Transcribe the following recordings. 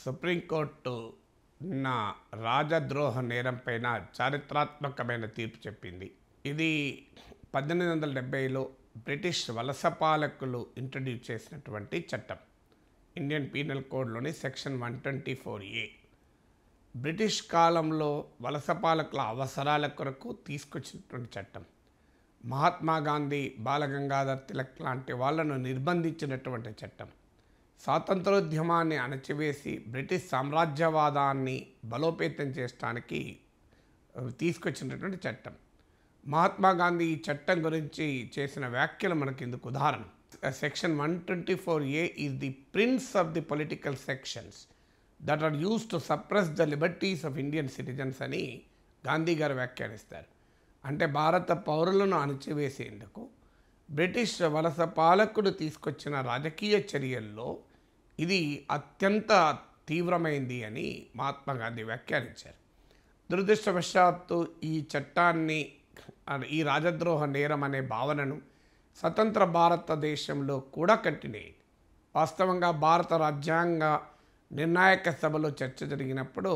supreme court నా రాజద్రోహ నేరం పైన చారిత్రాత్మకమైన తీర్పు చెప్పింది ఇది పద్దెనిమిది వందల డెబ్బైలో బ్రిటిష్ వలస పాలకులు ఇంట్రడ్యూస్ చేసినటువంటి చట్టం ఇండియన్ పీనల్ కోడ్లోని section one twenty four A British కాలంలో వలస పాలకుల అవసరాల కొరకు తీసుకొచ్చినటువంటి చట్టం మహాత్మా గాంధీ బాలగంగాధర్ తిలక్ లాంటి వాళ్ళను నిర్బంధించినటువంటి చట్టం స్వాతంత్రోద్యమాన్ని అణచివేసి బ్రిటిష్ సామ్రాజ్యవాదాన్ని బలోపేతం చేయడానికి ఆ, తీసుకొచ్చినటువంటి చట్టం మహాత్మా గాంధీ ఈ చట్టం గురించి చేసిన వ్యాఖ్యలు మనకి ఇందుకు ఉదాహరణ section one twenty four A is the prince of the political sections that are use to suppress the liberties of Indian citizens అని గాంధీ గారు వ్యాఖ్యానిస్తారు అంటే భారత పౌరులను అణచివేసేందుకు బ్రిటిష్ వలస పాలకుడు తీసుకొచ్చిన రాజకీయ చర్యల్లో ఇది అత్యంత తీవ్రమైంది అని మహాత్మా గాంధీ వ్యాఖ్యానించారు దురదృష్టవశాత్తు ఈ చట్టాన్ని అ- ఈ రాజద్రోహ నేరం అనే భావనను స్వతంత్ర భారతదేశంలో కూడా కంటిన్యూ అయింది వాస్తవంగా భారత రాజ్యాంగ నిర్ణాయక సభలో చర్చ జరిగినప్పుడు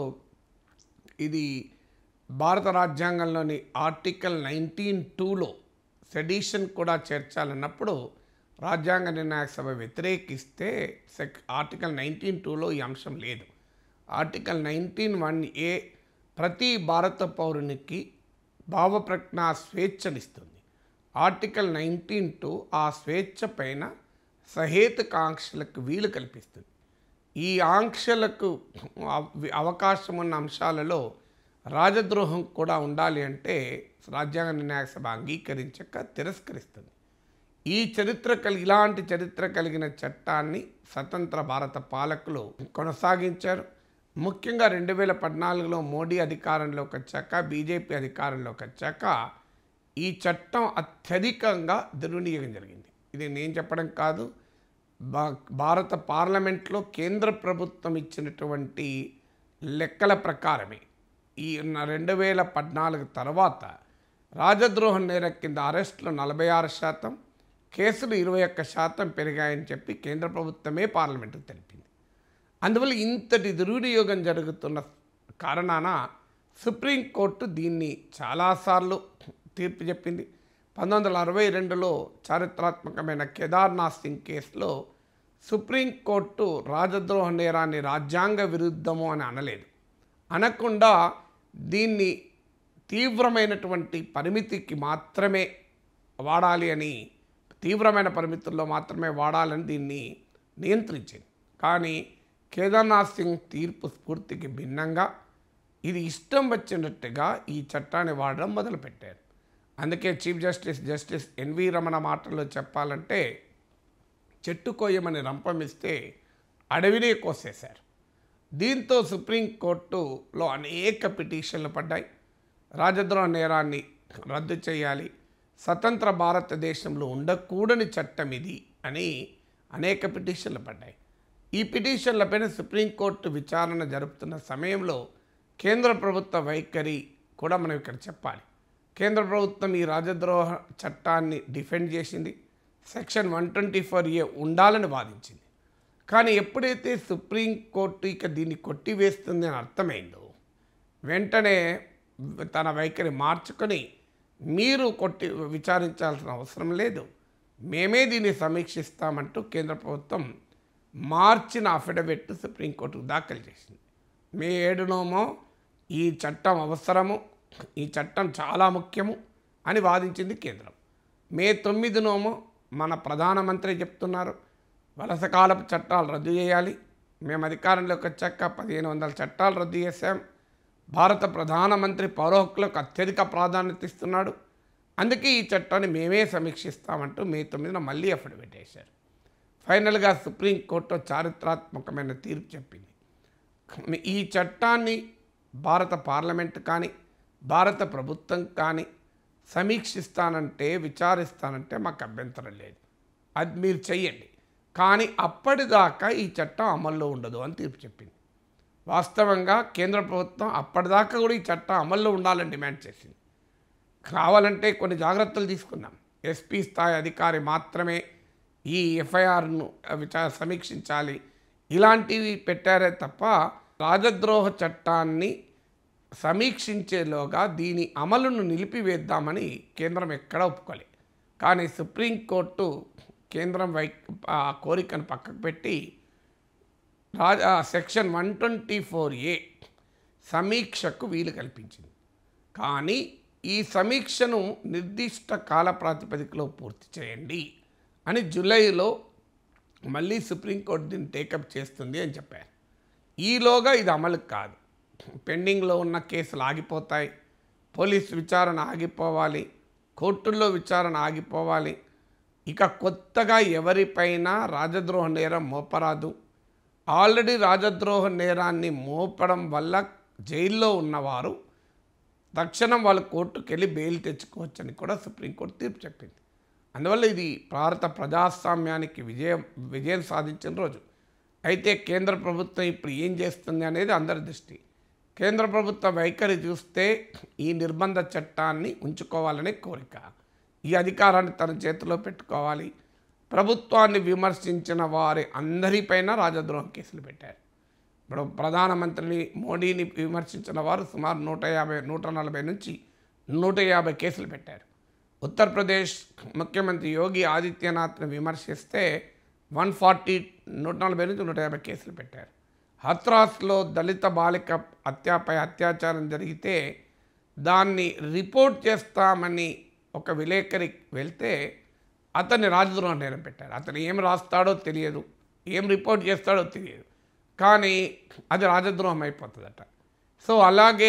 ఇది భారత రాజ్యాంగంలోని ఆర్టికల్ నైన్టీన్ టూలో సెడిషన్ కూడా చేర్చాలన్నప్పుడు రాజ్యాంగ నిర్ణాయక సభ వ్యతిరేకిస్తే సెక్ ఆర్టికల్ నైన్టీన్ టూలో ఈ అంశం లేదు ఆర్టికల్ నైన్టీన్ వన్ ఏ ప్రతి భారత పౌరునికి భావప్రజ్ఞ స్వేచ్ఛనిస్తుంది ఆర్టికల్ నైన్టీన్ టూ ఆ స్వేచ్ఛ పైన సహేతుక ఆంక్షలకు వీలు కల్పిస్తుంది ఈ ఆంక్షలకు అవ- అవకాశం ఉన్న అంశాలలో రాజద్రోహం కూడా ఉండాలి అంటే రాజ్యాంగ నిర్ణాయక సభ అంగీకరించక తిరస్కరిస్తుంది ఈ చరిత్ర కలిగి ఇలాంటి చరిత్ర కలిగిన చట్టాన్ని స్వతంత్ర భారత పాలకులు కొనసాగించారు ముఖ్యంగా రెండు వేల పద్నాలుగులో మోడీ అధికారంలోకి వచ్చాక బీజేపీ అధికారంలోకి వచ్చాక ఈ చట్టం అత్యధికంగా దుర్వినియోగం జరిగింది ఇది నేను చెప్పడం కాదు భా- భారత పార్లమెంట్లో కేంద్ర ప్రభుత్వం ఇచ్చినటువంటి లెక్కల ప్రకారమే ఈ న- రెండు వేల పద్నాలుగు తర్వాత రాజద్రోహం నేరం కింద అరెస్టులు నలభై ఆరు శాతం కేసులు ఇరవై ఒక్క శాతం పెరిగాయని చెప్పి కేంద్ర ప్రభుత్వమే పార్లమెంటుకు తెలిపింది అందువల్ల ఇంతటి దుర్వినియోగం జరుగుతున్న కారణాన సుప్రీంకోర్టు దీన్ని చాలాసార్లు తీర్పు చెప్పింది పంతొమ్మిది వందల అరవై రెండులో చారిత్రాత్మకమైన కేదార్నాథ్ సింగ్ కేసులో సుప్రీంకోర్టు రాజద్రోహ నేరాన్ని రాజ్యాంగ విరుద్ధము అని అనలేదు అనకుండా దీన్ని తీవ్రమైనటువంటి పరిమితికి మాత్రమే వాడాలి అని తీవ్రమైన పరిమితుల్లో మాత్రమే వాడాలని దీన్ని నియంత్రించింది కానీ కేదార్నాథ్ సింగ్ తీర్పు స్ఫూర్తికి భిన్నంగా ఇది ఇష్టం వచ్చినట్టుగా ఈ చట్టాన్ని వాడడం మొదలుపెట్టారు అందుకే chief justice justice NV Ramana మాటల్లో చెప్పాలంటే చెట్టు కోయమని రంపమిస్తే అడవినే కోసేశారు దీంతో సుప్రీంకోర్టులో అనేక పిటిషన్లు పడ్డాయి రాజద్రోహ నేరాన్ని రద్దు చేయాలి స్వతంత్ర భారతదేశంలో ఉండకూడని చట్టం ఇది అని అనేక పిటిషన్లు పడ్డాయి ఈ పిటిషన్లపైన సుప్రీంకోర్టు విచారణ జరుపుతున్న సమయంలో కేంద్ర ప్రభుత్వ వైఖరి కూడా మనం ఇక్కడ చెప్పాలి కేంద్ర ప్రభుత్వం ఈ రాజద్రోహ చట్టాన్ని డిఫెండ్ చేసింది section one twenty four A ఉండాలని వాదించింది కానీ ఎప్పుడైతే సుప్రీంకోర్టు ఇక దీన్ని కొట్టివేస్తుంది అని అర్థమైందో వెంటనే తన వైఖరి మార్చుకొని మీరు కొట్టి విచారించాల్సిన అవసరం లేదు మేమే దీన్ని సమీక్షిస్తామంటూ కేంద్ర ప్రభుత్వం మార్చిన అఫిడవిట్ సుప్రీంకోర్టుకు దాఖలు చేసింది మే ఏడునోమో ఈ చట్టం అవసరము ఈ చట్టం చాలా ముఖ్యము అని వాదించింది కేంద్రం మే తొమ్మిదినోమో మన ప్రధానమంత్రి చెప్తున్నారు వలసకాలపు చట్టాలు రద్దు చేయాలి మేము అధికారంలోకి వచ్చాక పదిహేను వందల చట్టాలు రద్దు చేశాం భారత ప్రధానమంత్రి పౌర హక్కులకు అత్యధిక ప్రాధాన్యత ఇస్తున్నాడు అందుకే ఈ చట్టాన్ని మేమే సమీక్షిస్తామంటూ మే తొమ్మిదిన మళ్ళీ అఫిడవిట్ వేశారు ఫైనల్గా సుప్రీంకోర్టు చారిత్రాత్మకమైన తీర్పు చెప్పింది ఈ చట్టాన్ని భారత పార్లమెంట్ కానీ భారత ప్రభుత్వం కానీ సమీక్షిస్తానంటే విచారిస్తానంటే మాకు అభ్యంతరం లేదు అది మీరు చెయ్యండి కానీ అప్పటిదాకా ఈ చట్టం అమల్లో ఉండదు అని తీర్పు చెప్పింది వాస్తవంగా కేంద్ర ప్రభుత్వం అప్పటిదాకా కూడా ఈ చట్టం అమల్లో ఉండాలని డిమాండ్ చేసింది కావాలంటే కొన్ని జాగ్రత్తలు తీసుకున్నాం ఎస్పీ స్థాయి అధికారి మాత్రమే ఈ ఎఫ్ఐఆర్ను విచార సమీక్షించాలి ఇలాంటివి పెట్టారే తప్ప రాజద్రోహ చట్టాన్ని సమీక్షించేలోగా దీని అమలును నిలిపివేద్దామని కేంద్రం ఎక్కడా ఒప్పుకోలే కానీ సుప్రీంకోర్టు కేంద్రం వై ఆ కోరికను పక్కకు పెట్టి రాజా section one twenty four A సమీక్షకు వీలు కల్పించింది కానీ ఈ సమీక్షను నిర్దిష్ట కాల ప్రాతిపదికలో పూర్తి చేయండి అని జూలైలో మళ్ళీ సుప్రీంకోర్టు దీన్ని టేకప్ చేస్తుంది అని చెప్పారు ఈలోగా ఇది అమలు కాదు పెండింగ్లో ఉన్న కేసులు ఆగిపోతాయి పోలీస్ విచారణ ఆగిపోవాలి కోర్టుల్లో విచారణ ఆగిపోవాలి ఇక కొత్తగా ఎవరిపైన రాజద్రోహ నేరం మోపరాదు ఆల్రెడీ రాజద్రోహ నేరాన్ని మోపడం వల్ల జైల్లో ఉన్నవారు తక్షణం వాళ్ళ కోర్టుకు వెళ్ళి బెయిల్ తెచ్చుకోవచ్చని కూడా సుప్రీంకోర్టు తీర్పు చెప్పింది అందువల్ల ఇది భారత ప్రజాస్వామ్యానికి విజయం విజయం సాధించిన రోజు అయితే కేంద్ర ప్రభుత్వం ఇప్పుడు ఏం చేస్తుంది అనేది అందరి దృష్టి కేంద్ర ప్రభుత్వ వైఖరి చూస్తే ఈ నిర్బంధ చట్టాన్ని ఉంచుకోవాలనే కోరిక ఈ అధికారాన్ని తన చేతిలో పెట్టుకోవాలి ప్రభుత్వాన్ని విమర్శించిన వారి అందరిపైన రాజద్రోహం కేసులు పెట్టారు ఇప్పుడు ప్రధానమంత్రిని మోడీని విమర్శించిన వారు సుమారు నూట యాభై నూట నలభై నుంచి నూట యాభై కేసులు పెట్టారు ఉత్తరప్రదేశ్ ముఖ్యమంత్రి యోగి ఆదిత్యనాథ్ని విమర్శిస్తే వన్ ఫార్టీ నూట నలభై నుంచి నూట యాభై కేసులు పెట్టారు హత్రాస్లో దళిత బాలిక హత్యపై అత్యాచారం జరిగితే దాన్ని రిపోర్ట్ చేస్తామని ఒక విలేకరి వెళ్తే అతన్ని రాజద్రోహం నేరం పెట్టారు అతను ఏం రాస్తాడో తెలియదు ఏం రిపోర్ట్ చేస్తాడో తెలియదు కానీ అది రాజద్రోహం అయిపోతుందట సో అలాగే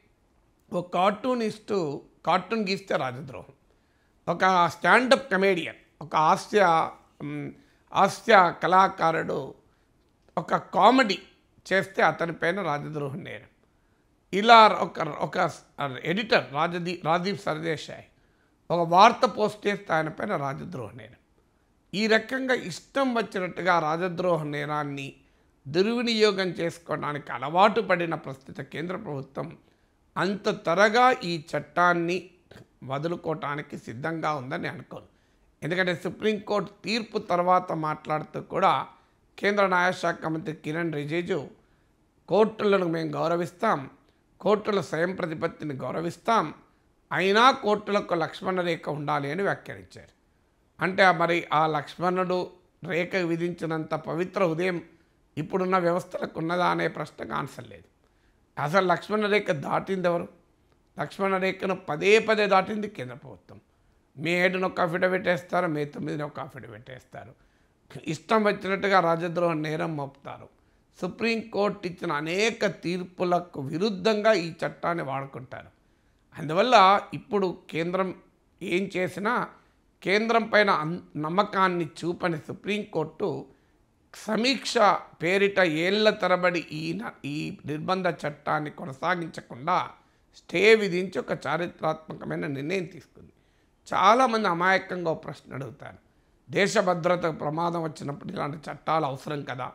ఒక కార్టూనిస్టు కార్టూన్ గీస్తే రాజద్రోహం ఒక స్టాండప్ కమేడియన్ ఒక హాస్య మ్, హాస్య కళాకారుడు ఒక కామెడీ చేస్తే అతనిపైన రాజద్రోహం నేరం ఇలా ఒక ఒక ఎడిటర్ రాజదీ రాజీవ్ సర్దేశాయ్ ఒక వార్త పోస్ట్ చేస్తే ఆయన పైన రాజద్రోహ నేరం ఈ రకంగా ఇష్టం వచ్చినట్టుగా రాజద్రోహ నేరాన్ని దుర్వినియోగం చేసుకోవడానికి అలవాటు పడిన ప్రస్తుత కేంద్ర ప్రభుత్వం అంత త్వరగా ఈ చట్టాన్ని వదులుకోవటానికి సిద్ధంగా ఉందని అనుకోను ఎందుకంటే సుప్రీంకోర్టు తీర్పు తర్వాత మాట్లాడుతూ కూడా కేంద్ర న్యాయశాఖ మంత్రి కిరణ్ రిజిజు కోర్టులను మేము గౌరవిస్తాం కోర్టుల స్వయం ప్రతిపత్తిని గౌరవిస్తాం అయినా కోర్టులకు లక్ష్మణ రేఖ ఉండాలి అని వ్యాఖ్యానించారు అంటే మరి ఆ లక్ష్మణుడు రేఖ విధించినంత పవిత్ర ఉదయం ఇప్పుడున్న వ్యవస్థలకు ఉన్నదా అనే ప్రశ్నకు ఆన్సర్ లేదు అసలు లక్ష్మణ రేఖ దాటింది ఎవరు లక్ష్మణ రేఖను పదే పదే దాటింది కేంద్ర ప్రభుత్వం మే ఏడున ఒక అఫిడవిట్ వేస్తారు మే తొమ్మిదిన ఒక అఫిడవిట్ వేస్తారు ఇష్టం వచ్చినట్టుగా రాజద్రోహ నేరం మోపుతారు సుప్రీంకోర్టు ఇచ్చిన అనేక తీర్పులకు విరుద్ధంగా ఈ చట్టాన్ని వాడుకుంటారు అందువల్ల ఇప్పుడు కేంద్రం ఏం చేసినా కేంద్రం పైన అన్- నమ్మకాన్ని చూపని సుప్రీంకోర్టు సమీక్ష పేరిట ఏళ్ల తరబడి ఈ న- ఈ నిర్బంధ చట్టాన్ని కొనసాగించకుండా స్టే విధించి ఒక చారిత్రాత్మకమైన నిర్ణయం తీసుకుంది చాలామంది అమాయకంగా ఒక ప్రశ్న అడుగుతారు దేశ భద్రతకు ప్రమాదం వచ్చినప్పుడు ఇలాంటి చట్టాలు అవసరం కదా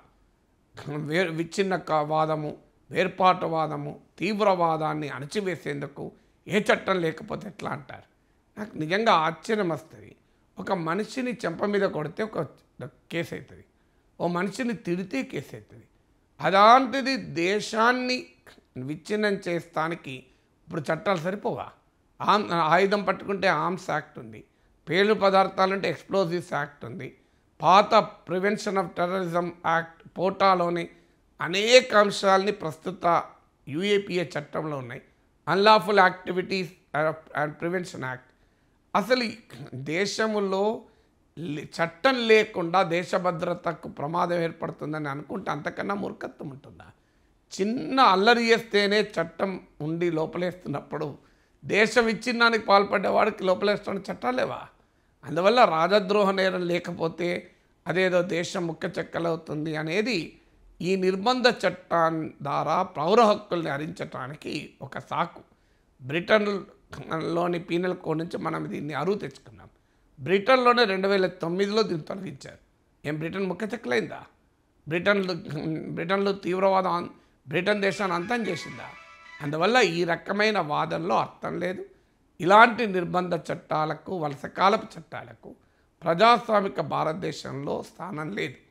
వే విచ్ఛిన్న క- వాదము వేర్పాటువాదము తీవ్రవాదాన్ని అణచివేసేందుకు ఏ చట్టం లేకపోతే ఎట్లా అంటారు నాకు నిజంగా ఆశ్చర్యం వస్తుంది ఒక మనిషిని చెంప మీద కొడితే ఒక కేసు అవుతుంది ఓ మనిషిని తిడితే కేసు అవుతుంది అలాంటిది దేశాన్ని విచ్ఛిన్నం చేస్తానికి ఇప్పుడు చట్టాలు సరిపోవా ఆమ్ ఆయుధం పట్టుకుంటే ఆర్మ్స్ యాక్ట్ ఉంది పేలు పదార్థాలు అంటే ఎక్స్ప్లోజివ్స్ యాక్ట్ ఉంది పాత ప్రివెన్షన్ ఆఫ్ టెర్రరిజం యాక్ట్ పోటాలోని అనేక అంశాలని ప్రస్తుత యుఏపిఏ చట్టంలో ఉన్నాయి unlawful activities and prevention act అసలు ఈ దేశములో లే- చట్టం లేకుండా దేశ భద్రతకు ప్రమాదం ఏర్పడుతుందని అనుకుంటే అంతకన్నా మూర్ఖత్వం ఉంటుందా చిన్న అల్లరి చేస్తేనే చట్టం ఉండి లోపలేస్తున్నప్పుడు దేశ విచ్ఛిన్నానికి పాల్పడ్డవాడికి లోపలేస్తున్న చట్టాలు లేవా అందువల్ల రాజద్రోహ నేరం లేకపోతే అదేదో దేశం ముఖ్య చెక్కలవుతుంది అనేది ఈ నిర్బంధ చట్టం ద్వారా పౌర హక్కుల్ని హరించడానికి ఒక సాకు బ్రిటన్లోని పీనల్ కోడ్ నుంచి మనం దీన్ని అరువు తెచ్చుకున్నాం బ్రిటన్లోనే రెండు వేల తొమ్మిదిలో దీన్ని తొలగించారు ఏం బ్రిటన్ ముఖ్య చెక్కలైందా బ్రిటన్లో బ్రిటన్లో తీవ్రవాదం అన్- బ్రిటన్ దేశాన్ని అంతం చేసిందా అందువల్ల ఈ రకమైన వాదనలో అర్థం లేదు ఇలాంటి నిర్బంధ చట్టాలకు వలసకాలపు చట్టాలకు ప్రజాస్వామిక భారతదేశంలో స్థానం లేదు